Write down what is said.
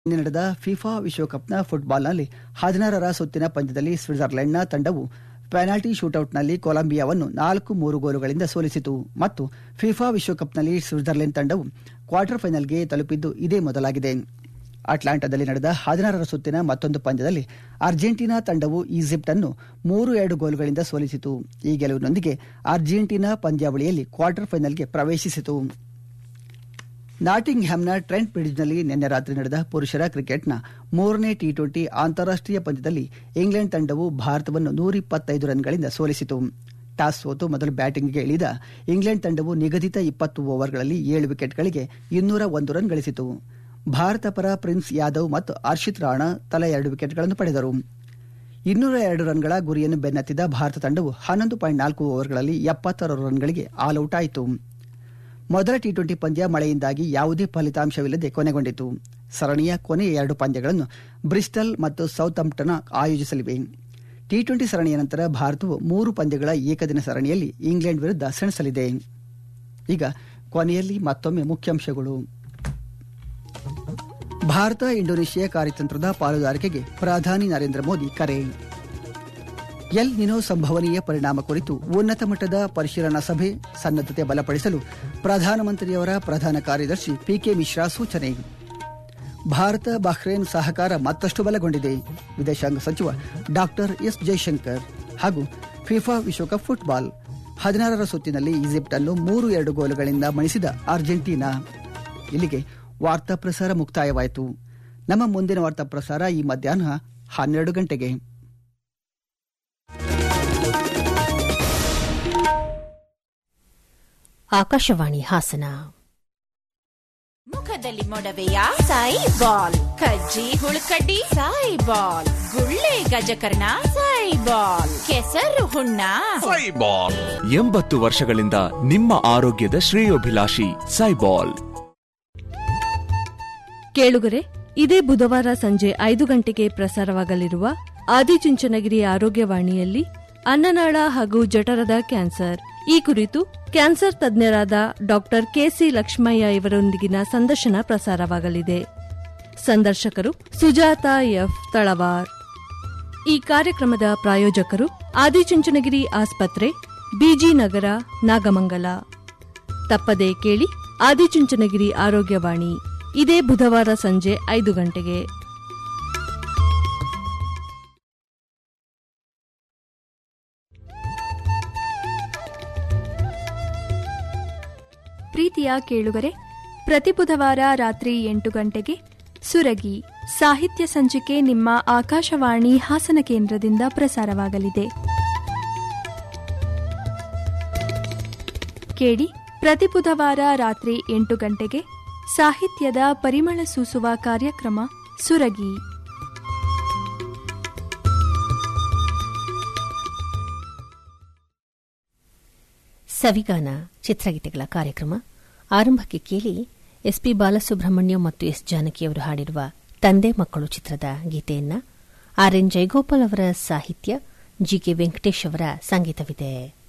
ನಿನ್ನೆ ನಡೆದ ಫಿಫಾ ವಿಶ್ವಕಪ್ನ ಫುಟ್ಬಾಲ್ನಲ್ಲಿ ಹದಿನಾರರ ಸುತ್ತಿನ ಪಂದ್ಯದಲ್ಲಿ ಸ್ವಿಟ್ಜರ್ಲೆಂಡ್ನ ತಂಡವು ಪೆನಾಲ್ಟಿ ಶೂಟೌಟ್ನಲ್ಲಿ ಕೊಲಂಬಿಯಾವನ್ನು ನಾಲ್ಕು ಮೂರು ಗೋಲುಗಳಿಂದ ಸೋಲಿಸಿತು ಮತ್ತು ಫಿಫಾ ವಿಶ್ವಕಪ್ನಲ್ಲಿ ಸ್ವಿಟ್ಜರ್ಲೆಂಡ್ ತಂಡವು ಕ್ವಾರ್ಟರ್ ಫೈನಲ್ಗೆ ತಲುಪಿದ್ದು ಇದೇ ಮೊದಲಾಗಿದೆ ಅಟ್ಲಾಂಟಾದಲ್ಲಿ ನಡೆದ ಹದಿನಾರರ ಸುತ್ತಿನ ಮತ್ತೊಂದು ಪಂದ್ಯದಲ್ಲಿ ಅರ್ಜೆಂಟೀನಾ ತಂಡವು ಈಜಿಪ್ಟ್ ಅನ್ನು ಮೂರು ಎರಡು ಗೋಲುಗಳಿಂದ ಸೋಲಿಸಿತು ಈ ಗೆಲುವಿನೊಂದಿಗೆ ಅರ್ಜೆಂಟೀನಾ ಪಂದ್ಯಾವಳಿಯಲ್ಲಿ ಕ್ವಾರ್ಟರ್ ಫೈನಲ್ಗೆ ಪ್ರವೇಶಿಸಿತು ನಾಟಿಂಗ್ ಹ್ಯಾಮ್ನ ಟ್ರೆಂಟ್ ಬ್ರಿಡ್ಜ್ನಲ್ಲಿ ನಿನ್ನೆ ರಾತ್ರಿ ನಡೆದ ಪುರುಷರ ಕ್ರಿಕೆಟ್ನ ಮೂರನೇ ಟಿ ಟ್ವೆಂಟಿ ಅಂತಾರಾಷ್ಟೀಯ ಪಂದ್ಯದಲ್ಲಿ ಇಂಗ್ಲೆಂಡ್ ತಂಡವು ಭಾರತವನ್ನು ನೂರಿಪ್ಪತ್ತೈದು ರನ್ಗಳಿಂದ ಸೋಲಿಸಿತು ಟಾಸ್ ಸೋತು ಮೊದಲು ಬ್ಯಾಟಿಂಗ್ಗೆ ಇಳಿದ ಇಂಗ್ಲೆಂಡ್ ತಂಡವು ನಿಗದಿತ ಇಪ್ಪತ್ತು ಓವರ್ಗಳಲ್ಲಿ ಏಳು ವಿಕೆಟ್ಗಳಿಗೆ ಇನ್ನೂರ ಒಂದು ರನ್ ಗಳಿಸಿತು ಭಾರತ ಪರ ಪ್ರಿನ್ಸ್ ಯಾದವ್ ಮತ್ತು ಹರ್ಷಿತ್ ರಾಣಾ ತಲಾ ಎರಡು ವಿಕೆಟ್ಗಳನ್ನು ಪಡೆದರು ಇನ್ನೂರ ಎರಡು ರನ್ಗಳ ಗುರಿಯನ್ನು ಬೆನ್ನತ್ತಿದ ಭಾರತ ತಂಡವು ಹನ್ನೊಂದು ಪಾಯಿಂಟ್ ನಾಲ್ಕು ಓವರ್ಗಳಲ್ಲಿ ಎಪ್ಪತ್ತಾರು ರನ್ಗಳಿಗೆ ಆಲ್ಔಟ್ ಆಯಿತು ಮೊದಲ ಟಿ ಟ್ವೆಂಟಿ ಪಂದ್ಯ ಮಳೆಯಿಂದಾಗಿ ಯಾವುದೇ ಫಲಿತಾಂಶವಿಲ್ಲದೆ ಕೊನೆಗೊಂಡಿತು ಸರಣಿಯ ಕೊನೆಯ ಎರಡು ಪಂದ್ಯಗಳನ್ನು ಬ್ರಿಸ್ಟಲ್ ಮತ್ತು ಸೌತ್ಂಪ್ಟನ್ ಆಯೋಜಿಸಲಿವೆ ಟಿ ಟ್ವೆಂಟಿ ಸರಣಿಯ ನಂತರ ಭಾರತವು ಮೂರು ಪಂದ್ಯಗಳ ಏಕದಿನ ಸರಣಿಯಲ್ಲಿ ಇಂಗ್ಲೆಂಡ್ ವಿರುದ್ಧ ಸೆಣಸಲಿದೆ ಈಗ ಕೊನೆಯಲ್ಲಿ ಮತ್ತೊಮ್ಮೆ ಮುಖ್ಯಾಂಶಗಳು ಭಾರತ ಇಂಡೋನೇಷಿಯಾ ಕಾರ್ಯತಂತ್ರದ ಪಾಲುದಾರಿಕೆಗೆ ಪ್ರಧಾನಿ ನರೇಂದ್ರ ಮೋದಿ ಕರೆ ಎಲ್ ನಿನೋ ಸಂಭವನೀಯ ಪರಿಣಾಮ ಕುರಿತು ಉನ್ನತ ಮಟ್ಟದ ಪರಿಶೀಲನಾ ಸಭೆ ಸನ್ನದ್ದತೆ ಬಲಪಡಿಸಲು ಪ್ರಧಾನಮಂತ್ರಿಯವರ ಪ್ರಧಾನ ಕಾರ್ಯದರ್ಶಿ ಪಿಕೆ ಮಿಶ್ರಾ ಸೂಚನೆ ಭಾರತ ಬಹ್ರೇನ್ ಸಹಕಾರ ಮತ್ತಷ್ಟು ಬಲಗೊಂಡಿದೆ ವಿದೇಶಾಂಗ ಸಚಿವ ಡಾಕ್ಟರ್ ಎಸ್ ಜೈಶಂಕರ್ ಹಾಗೂ ಫಿಫಾ ವಿಶ್ವಕಪ್ ಫುಟ್ಬಾಲ್ ಹದಿನಾರರ ಸುತ್ತಿನಲ್ಲಿ ಈಜಿಪ್ಟ್ ಅನ್ನು ಮೂರು ಎರಡು ಗೋಲುಗಳಿಂದ ಮಣಿಸಿದ ಅರ್ಜೆಂಟೀನಾ ಇಲ್ಲಿಗೆ ವಾರ್ತಾ ಪ್ರಸಾರ ಮುಕ್ತಾಯವಾಯಿತು ನಮ್ಮ ಮುಂದಿನ ವಾರ್ತಾ ಪ್ರಸಾರ ಈ ಮಧ್ಯಾಹ್ನ ಹನ್ನೆರಡು ಗಂಟೆಗೆ ಆಕಾಶವಾಣಿ ಹಾಸನ ಮುಖದಲ್ಲಿ ಮೊಡವೆಯ ಸಾಯಿ ಬಾಲ್ ಕಜ್ಜಿ ಹುಳುಕಡ್ಡಿ ಸಾಯಿ ಬಾಲ್ ಗುಳ್ಳೆ ಗಜಕರ್ಣ ಸಾಯಿ ಬಾಲ್ ಕೆಸರು ಹುಣ್ಣ ಸೈಬಾಲ್ ಎಂಬತ್ತು ವರ್ಷಗಳಿಂದ ನಿಮ್ಮ ಆರೋಗ್ಯದ ಶ್ರೇಯೋಭಿಲಾಷಿ ಸೈಬಾಲ್ ಕೇಳುಗರೆ ಇದೇ ಬುಧವಾರ ಸಂಜೆ ಐದು ಗಂಟೆಗೆ ಪ್ರಸಾರವಾಗಲಿರುವ ಆದಿಚುಂಚನಗಿರಿ ಆರೋಗ್ಯವಾಣಿಯಲ್ಲಿ ಅನ್ನನಾಳ ಹಾಗೂ ಜಠರದ ಕ್ಯಾನ್ಸರ್ ಈ ಕುರಿತು ಕ್ಯಾನ್ಸರ್ ತಜ್ಞರಾದ ಡಾಕ್ಟರ್ ಕೆಸಿ ಲಕ್ಷ್ಮಯ್ಯ ಇವರೊಂದಿಗಿನ ಸಂದರ್ಶನ ಪ್ರಸಾರವಾಗಲಿದೆ ಸಂದರ್ಶಕರು ಸುಜಾತ ಎಫ್ ತಳವಾರ್ ಈ ಕಾರ್ಯಕ್ರಮದ ಪ್ರಾಯೋಜಕರು ಆದಿಚುಂಚನಗಿರಿ ಆಸ್ಪತ್ರೆ ಬಿಜಿ ನಗರ ನಾಗಮಂಗಲ ತಪ್ಪದೇ ಕೇಳಿ ಆದಿಚುಂಚನಗಿರಿ ಆರೋಗ್ಯವಾಣಿ ಇದೇ ಬುಧವಾರ ಸಂಜೆ ಐದು ಗಂಟೆಗೆ ಪ್ರೀತಿಯ ಕೇಳುಗರೆ ಪ್ರತಿ ಬುಧವಾರ ರಾತ್ರಿ ಎಂಟು ಗಂಟೆಗೆ ಸುರಗಿ ಸಾಹಿತ್ಯ ಸಂಚಿಕೆ ನಿಮ್ಮ ಆಕಾಶವಾಣಿ ಹಾಸನ ಕೇಂದ್ರದಿಂದ ಪ್ರಸಾರವಾಗಲಿದೆ ಕೇಳಿ ಪ್ರತಿ ಬುಧವಾರ ರಾತ್ರಿ ಎಂಟು ಗಂಟೆಗೆ ಸಾಹಿತ್ಯದ ಪರಿಮಳ ಸೂಸುವ ಕಾರ್ಯಕ್ರಮ ಸುರಗಿ ಸವಿಗಾನ ಚಿತ್ರಗೀತೆಗಳ ಕಾರ್ಯಕ್ರಮ ಆರಂಭಕ್ಕೆ ಕೇಳಿ ಎಸ್ಪಿ ಬಾಲಸುಬ್ರಹ್ಮಣ್ಯ ಮತ್ತು ಎಸ್ ಜಾನಕಿಯವರು ಹಾಡಿರುವ ತಂದೆ ಮಕ್ಕಳು ಚಿತ್ರದ ಗೀತೆಯನ್ನ ಆರ್ ಎನ್ ಜಯಗೋಪಾಲ್ ಅವರ ಸಾಹಿತ್ಯ ಜಿಕೆ ವೆಂಕಟೇಶ್ ಅವರ ಸಂಗೀತವಿದೆ